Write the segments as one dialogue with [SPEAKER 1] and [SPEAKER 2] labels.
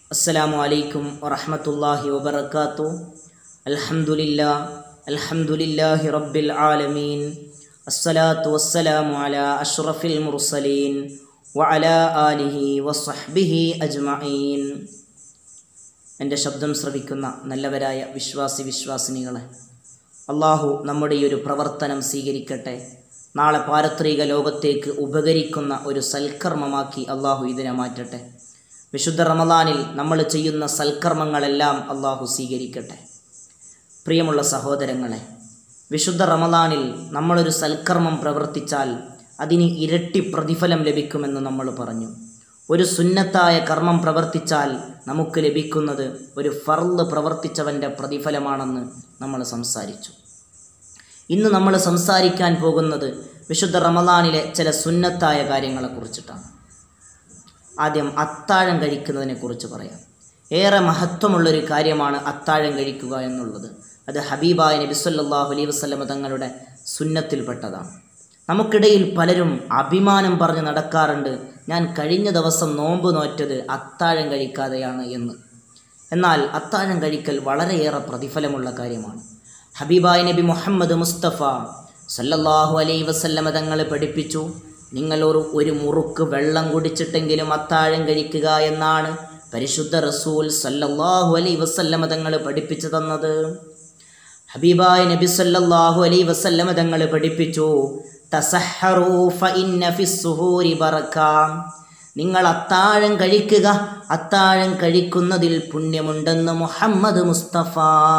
[SPEAKER 1] السلام عليكم ورحمة الله وبركاته الحمد لله الحمد لله رب العالمين الصلاة والسلام على أشرف المرسلين وعلى آله وصحبه أجمعين എൻ്റെ ശബ്ദം ശ്രവിക്കുന്ന നല്ലവരായ വിശ്വാസി വിശ്വാസിനികളെ അള്ളാഹു നമ്മുടെ ഈ ഒരു പ്രവർത്തനം സ്വീകരിക്കട്ടെ നാളെ പാരത്രിക ലോകത്തേക്ക് ഉപകരിക്കുന്ന ഒരു സൽക്കർമ്മമാക്കി അള്ളാഹു ഇതിനെ മാറ്റട്ടെ വിശുദ്ധ റമദാനിൽ നമ്മൾ ചെയ്യുന്ന സൽക്കർമ്മങ്ങളെല്ലാം അള്ളാഹു സ്വീകരിക്കട്ടെ പ്രിയമുള്ള സഹോദരങ്ങളെ വിശുദ്ധ റമദാനിൽ നമ്മളൊരു സൽക്കർമ്മം പ്രവർത്തിച്ചാൽ അതിന് ഇരട്ടി പ്രതിഫലം ലഭിക്കുമെന്ന് നമ്മൾ പറഞ്ഞു ഒരു സുന്നത്തായ കർമ്മം പ്രവർത്തിച്ചാൽ നമുക്ക് ലഭിക്കുന്നത് ഒരു ഫർള് പ്രവർത്തിച്ചവൻ്റെ പ്രതിഫലമാണെന്ന് നമ്മൾ സംസാരിച്ചു ഇന്ന് നമ്മൾ സംസാരിക്കാൻ പോകുന്നത് വിശുദ്ധ റമദാനിലെ ചില സുന്നത്തായ കാര്യങ്ങളെക്കുറിച്ചിട്ടാണ് ആദ്യം അത്താഴം കഴിക്കുന്നതിനെ കുറിച്ച് പറയാം ഏറെ മഹത്വമുള്ളൊരു കാര്യമാണ് അത്താഴം കഴിക്കുക എന്നുള്ളത് അത് ഹബീബായ നബി സല്ലല്ലാഹു അലൈഹി വസല്ലമ തങ്ങളുടെ സുന്നത്തിൽപ്പെട്ടതാണ് നമുക്കിടയിൽ പലരും അഭിമാനം പറഞ്ഞ് നടക്കാറുണ്ട് ഞാൻ കഴിഞ്ഞ ദിവസം നോമ്പ് നോറ്റത് അത്താഴം കഴിക്കാതെയാണ് എന്ന് എന്നാൽ അത്താഴം കഴിക്കൽ വളരെയേറെ പ്രതിഫലമുള്ള കാര്യമാണ് ഹബീബായ നബി മുഹമ്മദ് മുസ്തഫ സല്ലല്ലാഹു അലൈഹി വസല്ലമ തങ്ങൾ പഠിപ്പിച്ചു നിങ്ങൾ ഒരു ഒരു മുറുക്ക് വെള്ളം കുടിച്ചിട്ടെങ്കിലും അത്താഴം കഴിക്കുക എന്നാണ് പരിശുദ്ധ റസൂൽ സല്ലല്ലാഹു അലൈഹി വസല്ലമ തങ്ങൾ പഠിപ്പിച്ചു തന്നത് ഹബീബായ നബി സല്ലല്ലാഹു അലൈഹി വസല്ലമ തങ്ങൾ പഠിപ്പിച്ചു തസഹറൂ ഫഇന്ന ഫിസ്സുഹൂരി ബറക നിങ്ങൾ അത്താഴം കഴിക്കുക അത്താഴം കഴിക്കുന്നതിൽ പുണ്യമുണ്ടെന്ന് മുഹമ്മദ് മുസ്തഫ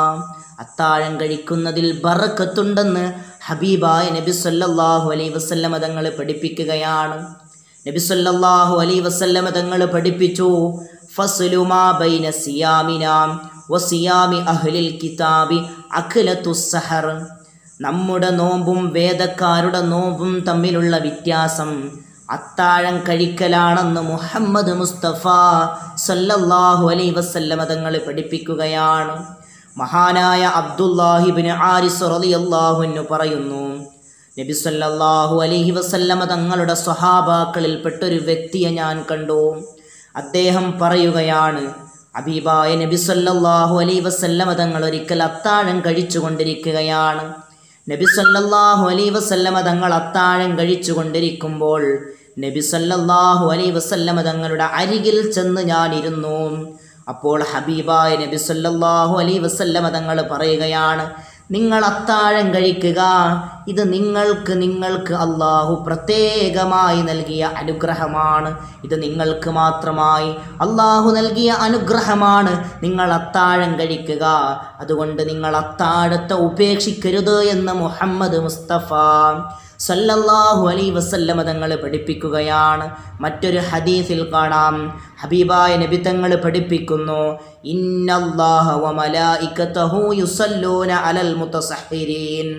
[SPEAKER 1] അത്താഴം കഴിക്കുന്നതിൽ ബറക്കത്തുണ്ടെന്ന് ഹബീബായ നബി സല്ലല്ലാഹു അലൈഹി വസല്ലമ തങ്ങൾ പഠിപ്പിക്കുകയാണ് നബി സല്ലല്ലാഹു അലൈഹി വസല്ലമ തങ്ങൾ പഠിപ്പിച്ചു ഫസ്ലുമാ ബൈന സിയാമിനാം വസിയാമി അഹ്ലിൽ കിതാബി അഖ്ലത്തു സഹർ നമ്മുടെ നോമ്പും വേദക്കാരുടെ നോമ്പും തമ്മിലുള്ള വ്യത്യാസം അത്താഴം കഴിക്കലാണെന്ന് മുഹമ്മദ് മുസ്തഫ സല്ലല്ലാഹു അലൈഹി വസല്ലമ തങ്ങൾ പഠിപ്പിക്കുകയാണ് മഹാനായ അബ്ദുല്ലാഹിബിന് ആരിസ് റളിയല്ലാഹുവിന് പറയുന്നു നബി സല്ലല്ലാഹു അലൈഹി വസല്ലമ തങ്ങളുടെ സ്വഹാബാക്കളിൽപ്പെട്ടൊരു വ്യക്തിയെ ഞാൻ കണ്ടു അദ്ദേഹം പറയുകയാണ് അബീബായ നബി സല്ലല്ലാഹു അലൈഹി വസല്ലമ തങ്ങൾ ഒരിക്കൽ അത്താഴം കഴിച്ചു കൊണ്ടിരിക്കുകയാണ് നബി സല്ലല്ലാഹു അലൈഹി വസല്ലമ തങ്ങൾ അത്താഴം കഴിച്ചു കൊണ്ടിരിക്കുമ്പോൾ നബി സല്ലല്ലാഹു അലൈഹി വസല്ലമ തങ്ങളുടെ അരികിൽ ചെന്ന് ഞാൻ ഇരുന്നു അപ്പോൾ ഹബീബായ നബി സല്ലല്ലാഹു അലൈഹി വസല്ലമ തങ്ങൾ പറയുകയാണ് നിങ്ങൾ അത്താഴം കഴിക്കുക ഇത് നിങ്ങൾക്ക് നിങ്ങൾക്ക് അള്ളാഹു പ്രത്യേകമായി നൽകിയ അനുഗ്രഹമാണ് ഇത് നിങ്ങൾക്ക് മാത്രമായി അള്ളാഹു നൽകിയ അനുഗ്രഹമാണ് നിങ്ങൾ അത്താഴം കഴിക്കുക അതുകൊണ്ട് നിങ്ങൾ അത്താഴത്തെ ഉപേക്ഷിക്കരുത് എന്ന് മുഹമ്മദ് മുസ്തഫ സല്ലല്ലാഹു അലൈ വസല്ലമ തങ്ങൾ പഠിപ്പിക്കുകയാണ് മറ്റൊരു ഹദീസിൽ കാണാം ഹബീബായ നബി തങ്ങൾ പഠിപ്പിക്കുന്നു ഇന്നല്ലാഹ വ മലായികതഹു യുസല്ലൂന അലൽ മുതസഹ്ഹിരീൻ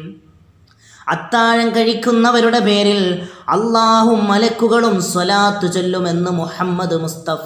[SPEAKER 1] അത്താഴം കഴിക്കുന്നവരുടെ പേരിൽ അള്ളാഹും മലക്കുകളും സ്വലാത്തു ചൊല്ലുമെന്ന് മുഹമ്മദ് മുസ്തഫ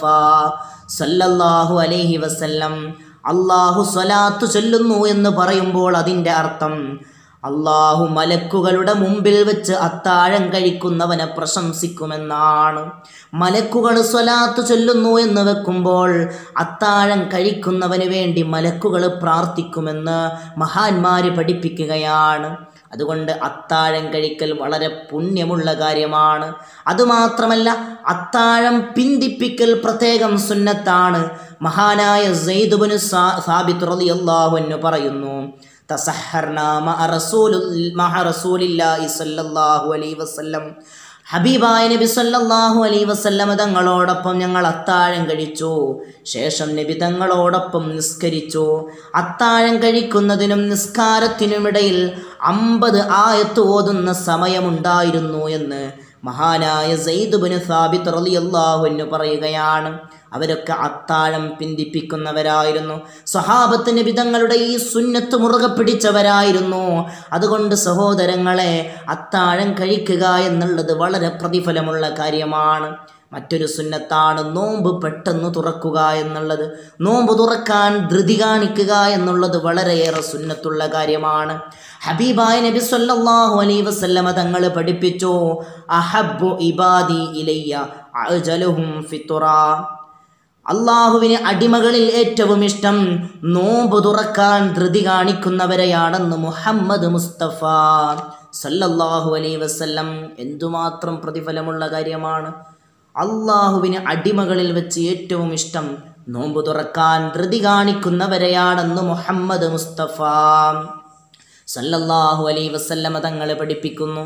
[SPEAKER 1] സല്ലല്ലാഹു അലൈഹി വസല്ലം അള്ളാഹു സ്വലാത്തു ചൊല്ലുന്നു എന്ന് പറയുമ്പോൾ അതിൻ്റെ അർത്ഥം അള്ളാഹു മലക്കുകളുടെ മുമ്പിൽ വെച്ച് അത്താഴം കഴിക്കുന്നവനെ പ്രശംസിക്കുമെന്നാണ് മലക്കുകൾ സ്വലാത്ത് ചൊല്ലുന്നു എന്ന് വെക്കുമ്പോൾ അത്താഴം കഴിക്കുന്നവന് വേണ്ടി മലക്കുകൾ പ്രാർത്ഥിക്കുമെന്ന് മഹാന്മാര് പഠിപ്പിക്കുകയാണ് അതുകൊണ്ട് അത്താഴം കഴിക്കൽ വളരെ പുണ്യമുള്ള കാര്യമാണ് അതുമാത്രമല്ല അത്താഴം പിന്തിപ്പിക്കൽ പ്രത്യേകം സുന്നത്താണ് മഹാനായ സെയ്ദുബിന് സാബിത്ത് റളിയല്ലാഹു അൻഹു പറയുന്നു തസഹർനാ മഅ റസൂലുൽ മഅ റസൂലില്ലാഹി സ്വല്ലല്ലാഹു അലൈഹി വസല്ലം ഹബീബായ നബി സല്ലല്ലാഹു അലൈഹി വസല്ലമ തങ്ങളോടൊപ്പം ഞങ്ങൾ അത്താഴം കഴിച്ചു ശേഷം നബി തങ്ങളോടൊപ്പം നിസ്കരിച്ചു അത്താഴം കഴിക്കുന്നതിനും നിസ്കാരത്തിനുമിടയിൽ അമ്പത് ആയത്ത് ഓതുന്ന സമയമുണ്ടായിരുന്നു എന്ന് മഹാനായ സെയ്ദുബിന് സാബിത്ത് റളിയല്ലാഹു അൻഹു പറയുകയാണ് അവരൊക്കെ അത്താഴം പിന്തിപ്പിക്കുന്നവരായിരുന്നു സഹാബത്ത് നബിതങ്ങളുടെ ഈ സുന്നത്ത് മുറുകെ പിടിച്ചവരായിരുന്നു അതുകൊണ്ട് സഹോദരങ്ങളെ അത്താഴം കഴിക്കുക എന്നുള്ളത് വളരെ പ്രതിഫലമുള്ള കാര്യമാണ് മറ്റൊരു സുന്നത്താണ് നോമ്പ് പെട്ടെന്ന് തുറക്കുക എന്നുള്ളത് നോമ്പ് തുറക്കാൻ ധൃതി കാണിക്കുക എന്നുള്ളത് വളരെയേറെ സുന്നത്തുള്ള കാര്യമാണ് ഹബീബായ നബി സല്ലല്ലാഹു അലൈഹി വസല്ലമ തങ്ങൾ പഠിപ്പിച്ചു അഹബ്ബു ഇബാദി ഇലയ്യ അജലുഹും ഫിത്തുറ അള്ളാഹുവിന് അടിമകളിൽ ഏറ്റവും ഇഷ്ടം നോമ്പ് തുറക്കാൻ ധൃതി കാണിക്കുന്നവരെയാണെന്ന് മുഹമ്മദ് മുസ്തഫ സല്ലല്ലാഹു അലൈ വസല്ലം എന്തുമാത്രം പ്രതിഫലമുള്ള കാര്യമാണ് അള്ളാഹുവിന് അടിമകളിൽ വെച്ച് ഏറ്റവും ഇഷ്ടം നോമ്പ് തുറക്കാൻ ധൃതി കാണിക്കുന്നവരെയാണെന്ന് മുഹമ്മദ് മുസ്തഫ സല്ലല്ലാഹു അലൈ വസല്ലമ തങ്ങളെ പഠിപ്പിക്കുന്നു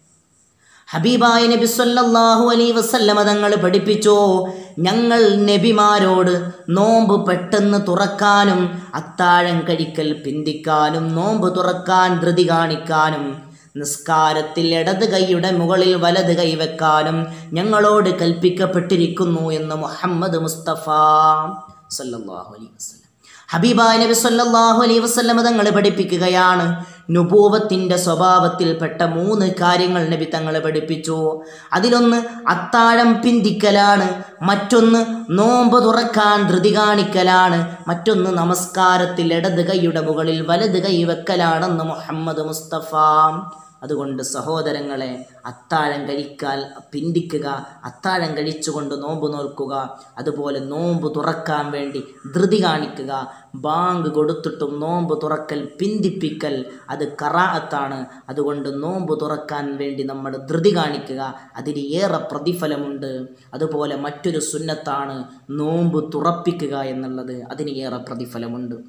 [SPEAKER 1] ഹബീബായ നബി സല്ലല്ലാഹു അലൈഹി വസല്ലമ തങ്ങൾ പഠിപ്പിച്ചു ഞങ്ങൾ നബിമാരോട് നോമ്പ് പെട്ടെന്ന് തുറക്കാനും അത്താഴം കഴിക്കൽ പിന്തിക്കാനും നോമ്പ് തുറക്കാൻ ധൃതി കാണിക്കാനും നിസ്കാരത്തിൽ ഇടത് കൈയുടെ മുകളിൽ വലത് കൈ വെക്കാനും ഞങ്ങളോട് കൽപ്പിക്കപ്പെട്ടിരിക്കുന്നു എന്ന് മുഹമ്മദ് മുസ്തഫ സല്ലല്ലാഹു അലൈഹി വസല്ലം ഹബീബായ നബി സല്ലല്ലാഹു അലൈഹി വസല്ലമ തങ്ങൾ പഠിപ്പിക്കുകയാണ് നുപൂവത്തിൻ്റെ സ്വഭാവത്തിൽപ്പെട്ട മൂന്ന് കാര്യങ്ങൾ നബി തങ്ങൾ പഠിപ്പിച്ചു അതിലൊന്ന് അത്താഴം പിന്തിക്കലാണ് മറ്റൊന്ന് നോമ്പ് തുറക്കാൻ ധൃതി കാണിക്കലാണ് മറ്റൊന്ന് നമസ്കാരത്തിൽ ഇടത് കൈയുടെ മുകളിൽ വലത് കൈ വെക്കലാണെന്ന് മുഹമ്മദ് മുസ്തഫ അതുകൊണ്ട് സഹോദരങ്ങളെ അത്താഴം കഴിക്കാൻ പിന്തിക്കുക അത്താഴം കഴിച്ചുകൊണ്ട് നോമ്പ് നോൽക്കുക അതുപോലെ നോമ്പ് തുറക്കാൻ വേണ്ടി ധൃതി കാണിക്കുക ബാങ്ക് കൊടുത്തിട്ടും നോമ്പ് തുറക്കൽ പിന്തിപ്പിക്കൽ അത് കറാഅത്താണ് അതുകൊണ്ട് നോമ്പ് തുറക്കാൻ വേണ്ടി നമ്മൾ ധൃതി കാണിക്കുക അതിന് ഏറെ പ്രതിഫലമുണ്ട് അതുപോലെ മറ്റൊരു സുന്നത്താണ് നോമ്പ് തുറപ്പിക്കുക എന്നുള്ളത് അതിന് ഏറെ പ്രതിഫലമുണ്ട്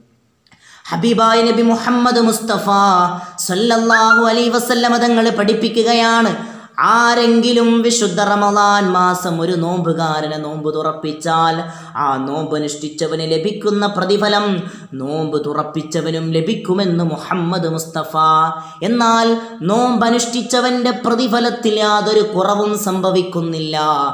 [SPEAKER 1] ഹബീബായ നബി മുഹമ്മദ് മുസ്തഫ സല്ലല്ലാഹു അലൈ വസല്ലമ തങ്ങൾ പഠിപ്പിക്കുകയാണ് ആരെങ്കിലും വിശുദ്ധ റമദാൻ മാസം ഒരു നോമ്പുകാരനെ നോമ്പ് തുറപ്പിച്ചാൽ ആ നോമ്പ് അനുഷ്ഠിച്ചവന് ലഭിക്കുന്ന പ്രതിഫലം നോമ്പ് തുറപ്പിച്ചവനും ലഭിക്കുമെന്ന് മുഹമ്മദ് മുസ്തഫ എന്നാൽ നോമ്പ് അനുഷ്ഠിച്ചവൻ്റെ പ്രതിഫലത്തിൽ യാതൊരു കുറവും സംഭവിക്കുന്നില്ല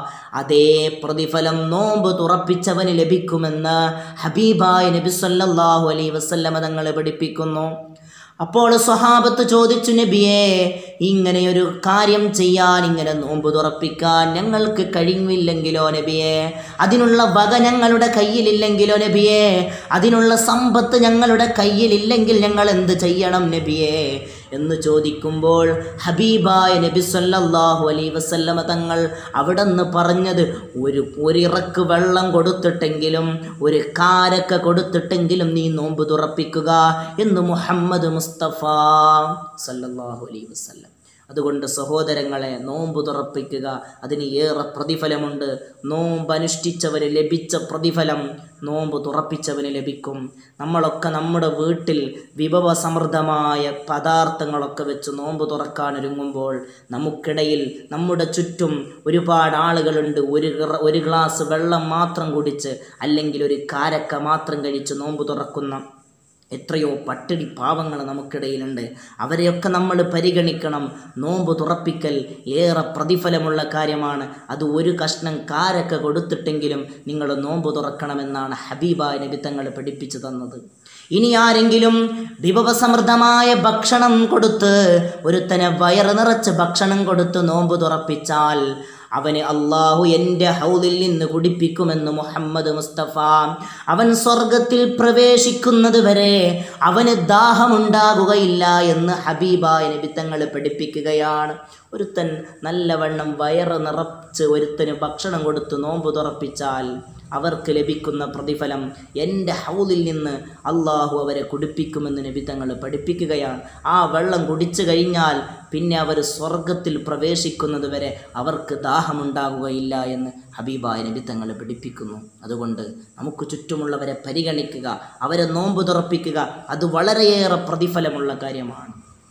[SPEAKER 1] അതേ പ്രതിഫലം നോമ്പ് തുറപ്പിച്ചവന് ലഭിക്കുമെന്ന് ഹബീബായ നബി സല്ലല്ലാഹു അലൈഹി വസല്ലമ തങ്ങളെ പഠിപ്പിക്കുന്നു അപ്പോൾ സ്വഹാബത്ത് ചോദിച്ചു നബിയെ ഇങ്ങനെയൊരു കാര്യം ചെയ്യാൻ ഇങ്ങനെ നോമ്പ് തുറപ്പിക്കാൻ ഞങ്ങൾക്ക് കഴിവില്ലെങ്കിലോ നബിയെ അതിനുള്ള വക ഞങ്ങളുടെ കയ്യിലില്ലെങ്കിലോ നബിയെ അതിനുള്ള സമ്പത്ത് ഞങ്ങളുടെ കയ്യിലില്ലെങ്കിൽ ഞങ്ങൾ എന്ത് ചെയ്യണം നബിയെ എന്ന് ചോദിക്കുമ്പോൾ ഹബീബായ നബി സല്ലല്ലാഹു അലൈഹി വസല്ലമ തങ്ങൾ അവിടെ നിന്ന് പറഞ്ഞത് ഒരു ഒരിറക്ക് വെള്ളം കൊടുത്തിട്ടെങ്കിലും ഒരു കാരക്ക കൊടുത്തിട്ടെങ്കിലും നീ നോമ്പ് തുറപ്പിക്കുക എന്ന് മുഹമ്മദ് മുസ്തഫ സല്ലല്ലാഹു അലൈഹി വസല്ലം അതുകൊണ്ട് സഹോദരങ്ങളെ നോമ്പ് തുറപ്പിക്കുക അതിന് ഏറെ പ്രതിഫലമുണ്ട് നോമ്പ് അനുഷ്ഠിച്ചവന് ലഭിച്ച പ്രതിഫലം നോമ്പ് തുറപ്പിച്ചവന് ലഭിക്കും നമ്മളൊക്കെ നമ്മുടെ വീട്ടിൽ വിഭവസമൃദ്ധമായ പദാർത്ഥങ്ങളൊക്കെ വെച്ച് നോമ്പ് തുറക്കാനൊരുങ്ങുമ്പോൾ നമുക്കിടയിൽ നമ്മുടെ ചുറ്റും ഒരുപാട് ആളുകളുണ്ട് ഒരു ഗ്ര- ഒരു ഗ്ലാസ് വെള്ളം മാത്രം കുടിച്ച് അല്ലെങ്കിൽ ഒരു കാരക്ക മാത്രം കഴിച്ച് നോമ്പ് തുറക്കുന്ന എത്രയോ പട്ടിണി പാവങ്ങൾ നമുക്കിടയിലുണ്ട് അവരെയൊക്കെ നമ്മൾ പരിഗണിക്കണം നോമ്പ് തുറപ്പിക്കൽ ഏറെ പ്രതിഫലമുള്ള കാര്യമാണ് അത് ഒരു കഷ്ണം കാരൊക്കെ കൊടുത്തിട്ടെങ്കിലും നിങ്ങൾ നോമ്പ് തുറക്കണമെന്നാണ് ഹബീബായ നബി തങ്ങൾ പഠിപ്പിച്ചു തന്നത് ഇനി ആരെങ്കിലും വിഭവസമൃദ്ധമായ ഭക്ഷണം കൊടുത്ത് ഒരുത്തനെ വയറ് നിറച്ച് ഭക്ഷണം കൊടുത്ത് നോമ്പ് തുറപ്പിച്ചാൽ അവന് അള്ളാഹു എൻ്റെ ഹൗദിൽ നിന്ന് കുടിപ്പിക്കുമെന്ന് മുഹമ്മദ് മുസ്തഫ അവൻ സ്വർഗത്തിൽ പ്രവേശിക്കുന്നത് വരെ അവന് ദാഹമുണ്ടാകുകയില്ല എന്ന് ഹബീബായ നബി തങ്ങൾ പഠിപ്പിക്കുകയാണ് ഒരുത്തൻ നല്ലവണ്ണം വയറ് നിറച്ച് ഒരുത്തന് ഭക്ഷണം കൊടുത്ത് നോമ്പ് തുറപ്പിച്ചാൽ അവർക്ക് ലഭിക്കുന്ന പ്രതിഫലം എൻ്റെ ഹൗദിൽ നിന്ന് അള്ളാഹു അവരെ കുടിപ്പിക്കുമെന്ന് നബി തങ്ങൾ പഠിപ്പിക്കുകയാണ് ആ വെള്ളം കുടിച്ചു കഴിഞ്ഞാൽ പിന്നെ അവർ സ്വർഗത്തിൽ പ്രവേശിക്കുന്നത് വരെ അവർക്ക് ദാഹമുണ്ടാകുകയില്ല എന്ന് ഹബീബായ നബി തങ്ങൾ പഠിപ്പിക്കുന്നു അതുകൊണ്ട് നമുക്ക് ചുറ്റുമുള്ളവരെ പരിഗണിക്കുക അവരെ നോമ്പ് തുറപ്പിക്കുക അത് വളരെയേറെ പ്രതിഫലമുള്ള കാര്യമാണ്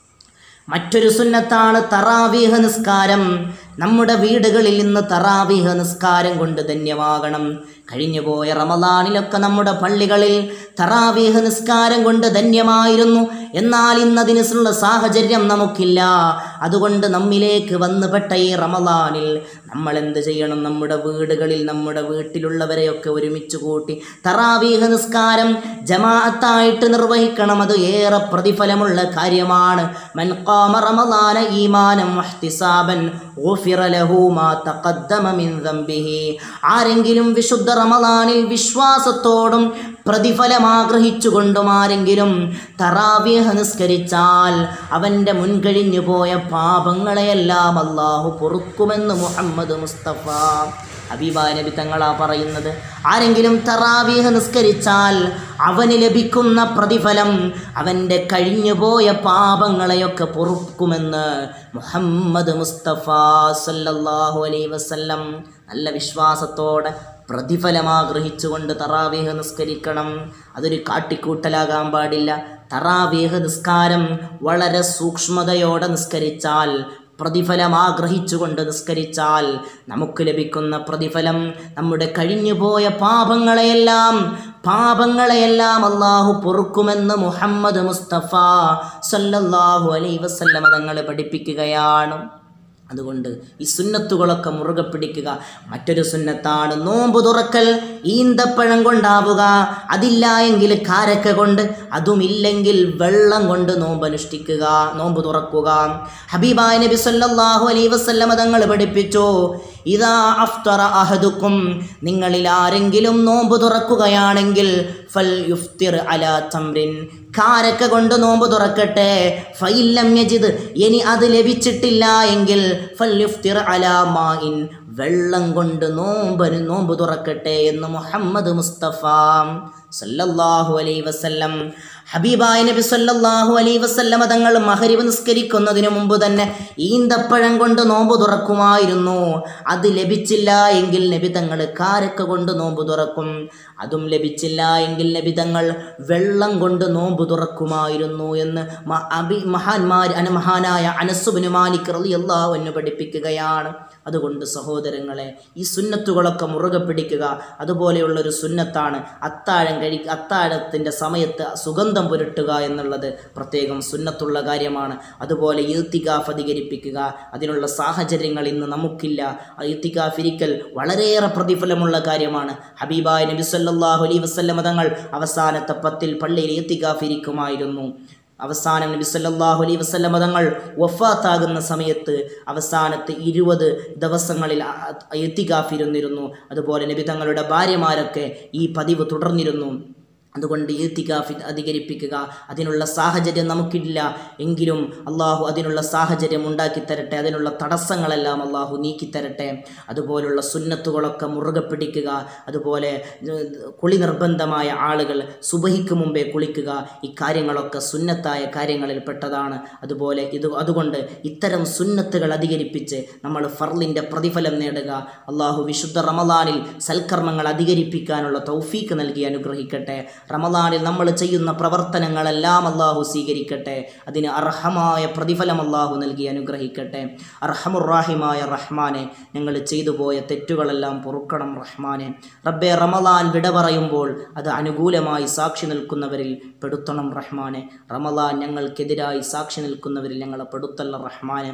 [SPEAKER 1] മറ്റൊരു സുന്നത്താണ് തറാവീഹ നിസ്കാരം നമ്മുടെ വീടുകളിൽ ഇന്ന് തറാവീഹ നിസ്കാരം കൊണ്ട് ധന്യമാകണം കഴിഞ്ഞുപോയ റമദാനിലൊക്കെ നമ്മുടെ പള്ളികളിൽ തറാവീഹ നിസ്കാരം കൊണ്ട് ധന്യമായിരുന്നു എന്നാൽ ഇന്നതിനുള്ള സാഹചര്യം നമുക്കില്ല അതുകൊണ്ട് നമ്മിലേക്ക് വന്നുപെട്ട ഈ റമദാനിൽ നമ്മൾ എന്ത് ചെയ്യണം നമ്മുടെ വീടുകളിൽ നമ്മുടെ വീട്ടിലുള്ളവരെയൊക്കെ ഒരുമിച്ച് കൂട്ടി തറാവീഹ നിസ്കാരം ജമാഅത്തായിട്ട് നിർവഹിക്കണം അത് ഏറെ പ്രതിഫലമുള്ള കാര്യമാണ് മൻ ഖാമ റമദാന ഈമാനം വഹ്തിസാബൻ ഗുഫിറ ലഹു മാ തഖദ്ദമ മിൻ ദംബിഹി ആരെങ്കിലും വിശുദ്ധ റമദാനിൽ വിശ്വാസത്തോടും പ്രതിഫലം ആഗ്രഹിച്ചുകൊണ്ടും ആരെങ്കിലും തറാവീഹ നിസ്കരിച്ചാൽ അവൻ്റെ മുൻകഴിഞ്ഞു പോയ പാപങ്ങളെയെല്ലാം അള്ളാഹു പൊറുക്കുമെന്ന് മുഹമ്മദ് മുസ്തഫ ഹബീബായ നബി തങ്ങളാ പറയുന്നത് ആരെങ്കിലും തറാവീഹ് നിസ്കരിച്ചാൽ അവന് ലഭിക്കുന്ന പ്രതിഫലം അവൻ്റെ കഴിഞ്ഞുപോയ പാപങ്ങളെയൊക്കെ പൊറുക്കുമെന്ന് മുഹമ്മദ് മുസ്തഫ സല്ലല്ലാഹു അലൈഹി വസല്ലം നല്ല വിശ്വാസത്തോടെ പ്രതിഫലം ആഗ്രഹിച്ചുകൊണ്ട് തറാവീഹ് നിസ്കരിക്കണം അതൊരു കാട്ടിക്കൂട്ടലാകാൻ പാടില്ല തറാവീഹ് നിസ്കാരം വളരെ സൂക്ഷ്മതയോടെ നിസ്കരിച്ചാൽ പ്രതിഫലം ആഗ്രഹിച്ചുകൊണ്ട് നിസ്കരിച്ചാൽ നമുക്ക് ലഭിക്കുന്ന പ്രതിഫലം നമ്മുടെ കഴിഞ്ഞുപോയ പാപങ്ങളെയെല്ലാം പാപങ്ങളെയെല്ലാം അള്ളാഹു പൊറുക്കുമെന്ന് മുഹമ്മദ് മുസ്തഫ സല്ലല്ലാഹു അലൈ വസല്ലമ തങ്ങളെ പഠിപ്പിക്കുകയാണ് അതുകൊണ്ട് ഈ സുന്നത്തുകളൊക്കെ മുറുകെ പിടിക്കുക മറ്റൊരു സുന്നത്താണ് നോമ്പ് തുറക്കൽ ഈന്തപ്പഴം കൊണ്ടാവുക അതില്ല എങ്കിൽ കാരക്ക കൊണ്ട് അതുമില്ലെങ്കിൽ വെള്ളം കൊണ്ട് നോമ്പ് അനുഷ്ഠിക്കുക നോമ്പ് തുറക്കുക ഹബീബായ നബി സല്ലല്ലാഹു അലൈഹി വസല്ലമ തങ്ങൾ പഠിപ്പിച്ചു ഇതാ അഫ്തറ അഹദുക്കും നിങ്ങളിൽ ആരെങ്കിലും നോമ്പ് തുറക്കുകയാണെങ്കിൽ ഫൽ യുഫ്തിർ അലാ തംറിൻ കാരക്ക കൊണ്ട് നോമ്പ് തുറക്കട്ടെ ഫൈലം യജിദ് ഇനി അത് ലഭിച്ചിട്ടില്ല എങ്കിൽ ഫൽ യുഫ്തിർ അലാ മാഇൻ വെള്ളം കൊണ്ട് നോമ്പന് നോമ്പ് തുറക്കട്ടെ എന്ന് മുഹമ്മദ് മുസ്തഫ സല്ലല്ലാഹു അലൈഹി വസല്ലം ഹബീബായ നബി സല്ലല്ലാഹു അലൈഹി വസല്ലമ തങ്ങൾ മഹരിബ് നിസ്കരിക്കുന്നതിന് മുമ്പ് തന്നെ ഈന്തപ്പഴം കൊണ്ട് നോമ്പ് തുറക്കുമായിരുന്നു അത് ലഭിച്ചില്ല എങ്കിൽ നബി തങ്ങൾ കാരക്ക കൊണ്ട് നോമ്പ് തുറക്കും അതും ലഭിച്ചില്ല എങ്കിൽ നബി തങ്ങൾ വെള്ളം കൊണ്ട് നോമ്പ് തുറക്കുമായിരുന്നു എന്ന് മ- അബി മഹാന്മാർ അന മഹാനായ അനസുബിന് മാലിക് റളിയല്ലാഹു അൻഹു പഠിപ്പിക്കുകയാണ് അതുകൊണ്ട് സഹോദരങ്ങളെ ഈ സുന്നത്തുകളൊക്കെ മുറുകെ പിടിക്കുക അതുപോലെയുള്ളൊരു സുന്നത്താണ് അത്താഴം കഴി അത്താഴത്തിൻ്റെ സമയത്ത് സുഗന്ധം പുരട്ടുക എന്നുള്ളത് പ്രത്യേകം സുന്നത്തുള്ള കാര്യമാണ് അതുപോലെ ഈത്തികാഫ് അധികരിപ്പിക്കുക അതിനുള്ള സാഹചര്യങ്ങൾ ഇന്ന് നമുക്കില്ല ഈത്തികാഫ് ഇരിക്കൽ വളരെയേറെ പ്രതിഫലമുള്ള കാര്യമാണ് ഹബീബായ നബി സല്ലല്ലാഹു അലൈഹി വസല്ലമ തങ്ങൾ അവസാനത്തെ പത്തിൽ പള്ളിയിൽ ഈത്തികാഫ് ഇരിക്കുമായിരുന്നു അവസാനം നബി സല്ലല്ലാഹു അലൈഹി വസല്ലമ തങ്ങൾ വഫാത്താകുന്ന സമയത്ത് അവസാനത്തെ ഇരുപത് ദിവസങ്ങളിൽ എത്തിക്കാഫിരുന്നിരുന്നു അതുപോലെ നബി തങ്ങളുടെ ഭാര്യമാരൊക്കെ ഈ പതിവ് തുടർന്നിരുന്നു അതുകൊണ്ട് ഈത്തികാഫ് അധികരിപ്പിക്കുക അതിനുള്ള സാഹചര്യം നമുക്കില്ല എങ്കിലും അള്ളാഹു അതിനുള്ള സാഹചര്യം ഉണ്ടാക്കി തരട്ടെ അതിനുള്ള തടസ്സങ്ങളെല്ലാം അള്ളാഹു നീക്കിത്തരട്ടെ അതുപോലുള്ള സുന്നത്തുകളൊക്കെ മുറുകെ പിടിക്കുക അതുപോലെ ഏഹ്, കുളി നിർബന്ധമായ ആളുകൾ സുബഹിക്ക് മുമ്പേ കുളിക്കുക ഈ കാര്യങ്ങളൊക്കെ സുന്നത്തായ കാര്യങ്ങളിൽ പെട്ടതാണ് അതുപോലെ ഇത് അതുകൊണ്ട് ഇത്തരം സുന്നത്തുകൾ അധികരിപ്പിച്ച് നമ്മൾ ഫർലിൻ്റെ പ്രതിഫലം നേടുക അള്ളാഹു വിശുദ്ധ റമദാനിൽ സൽക്കർമ്മങ്ങൾ അധികരിപ്പിക്കാനുള്ള തൗഫീക്ക് നൽകി അനുഗ്രഹിക്കട്ടെ റമദാനിൽ നമ്മൾ ചെയ്യുന്ന പ്രവർത്തനങ്ങളെല്ലാം അള്ളാഹു സ്വീകരിക്കട്ടെ അതിന് അർഹമായ പ്രതിഫലം അള്ളാഹു നൽകി അനുഗ്രഹിക്കട്ടെ അർഹമുറാഹിമായ റഹ്മാനെ ഞങ്ങൾ ചെയ്തു പോയ തെറ്റുകളെല്ലാം പൊറുക്കണം റഹ്മാനെ റബ്ബെ റമദാൻ വിട പറയുമ്പോൾ അത് അനുകൂലമായി സാക്ഷി നിൽക്കുന്നവരിൽ പെടുത്തണം റഹ്മാനെ റമദാൻ ഞങ്ങൾക്കെതിരായി സാക്ഷി നിൽക്കുന്നവരിൽ ഞങ്ങളെ പെടുത്തല്ല റഹ്മാനെ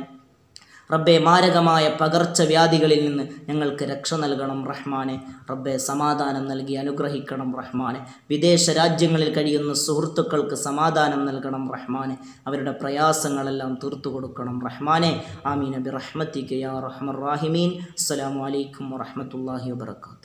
[SPEAKER 1] റബ്ബെ മാരകമായ പകർച്ചവ്യാധികളിൽ നിന്ന് ഞങ്ങൾക്ക് രക്ഷ നൽകണം റഹ്മാനെ റബ്ബെ സമാധാനം നൽകി അനുഗ്രഹിക്കണം റഹ്മാനെ വിദേശ രാജ്യങ്ങളിൽ കഴിയുന്ന സുഹൃത്തുക്കൾക്ക് സമാധാനം നൽകണം റഹ്മാനെ അവരുടെ പ്രയാസങ്ങളെല്ലാം തീർത്തു കൊടുക്കണം റഹ്മാനെ ആമീൻ നബി റഹ്മത്തിക്ക് യാ റഹ്മർ റാഹിമീൻ അസ്സലാമു അലൈക്കും വറഹ്മത്തുള്ളാഹി വബർക്കാത്തു